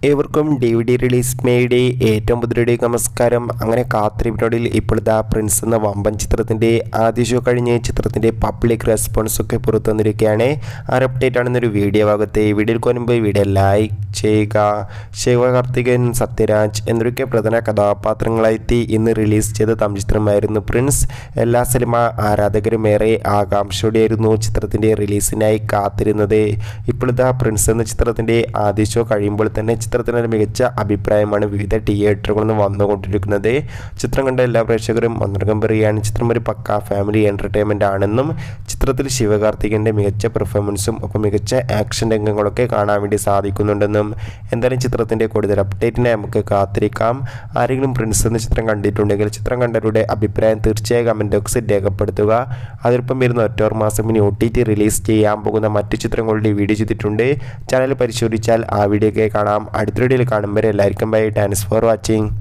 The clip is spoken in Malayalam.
ഏവർക്കും ഡി വി ഡി റിലീസ് മേയുടെ ഏറ്റവും പുതിയയുടെ നമസ്കാരം അങ്ങനെ കാത്തിരിപ്പിനോടിൽ ഇപ്പോഴത്തെ പ്രിൻസ് എന്ന വമ്പൻ ചിത്രത്തിൻ്റെ ആദ്യ ഷോ കഴിഞ്ഞ് ചിത്രത്തിൻ്റെ പബ്ലിക് റെസ്പോൺസ് ഒക്കെ പുറത്തു വന്നിരിക്കുകയാണ് ആ ഒരു അപ്ഡേറ്റ് ആണെന്നൊരു വീഡിയോ ഭാഗത്ത് ഈ വീഡിയോയിൽ കൊണ്ടുമ്പോൾ വീഡിയോ ലൈക്ക് ചെയ്യുക ശിവകാർത്തികൻ സത്യരാജ് എന്നൊക്കെ പ്രധാന കഥാപാത്രങ്ങളായെത്തി ഇന്ന് റിലീസ് ചെയ്ത തമിഴ് ചിത്രമായിരുന്നു പ്രിൻസ് എല്ലാ സിനിമ ആരാധകരും ഏറെ ആകാംക്ഷയോടെയായിരുന്നു ചിത്രത്തിൻ്റെ റിലീസിനായി കാത്തിരുന്നത് ഇപ്പോഴത്തെ പ്രിൻസ് എന്ന ചിത്രത്തിൻ്റെ ആദ്യ ഷോ കഴിയുമ്പോൾ തന്നെ ചിത്രത്തിന് ഒരു മികച്ച അഭിപ്രായമാണ് വിവിധ തിയേറ്ററുകളിൽ നിന്ന് വന്നുകൊണ്ടിരിക്കുന്നത് ചിത്രം കണ്ട എല്ലാ പ്രേക്ഷകരും ഒന്നടങ്കം പറയുകയാണ് ചിത്രം ഒരു പക്ക ഫാമിലി എൻ്റർടൈൻമെൻ്റ് ആണെന്നും ചിത്രത്തിൽ ശിവകാർത്തികൻ്റെ മികച്ച പെർഫോമൻസും ഒപ്പം മികച്ച ആക്ഷൻ രംഗങ്ങളൊക്കെ കാണാൻ വേണ്ടി സാധിക്കുന്നുണ്ടെന്നും എന്തായാലും ചിത്രത്തിൻ്റെ കൂടുതൽ അപ്ഡേറ്റിനെ നമുക്ക് കാത്തിരിക്കാം ആരെങ്കിലും പ്രിൻസ് എന്ന ചിത്രം കണ്ടിട്ടുണ്ടെങ്കിൽ ചിത്രം കണ്ടവരുടെ അഭിപ്രായം തീർച്ചയായും കമൻറ്റ് ബോക്സിൽ രേഖപ്പെടുത്തുക അതിനൊപ്പം വരുന്ന ഒറ്റോർ മാസം ഇനി ഒ ടി ടി റിലീസ് ചെയ്യാൻ പോകുന്ന മറ്റു ചിത്രങ്ങളുടെ വീഡിയോ ചെയ്തിട്ടുണ്ട് ചാനൽ പരിശോധിച്ചാൽ ആ വീഡിയോ ഒക്കെ കാണാം അടുത്ത വീഡിയോയിൽ കാണുമ്പോൾ എല്ലാവർക്കും ബൈ താങ്ക്സ് ഫോർ വാച്ചിങ്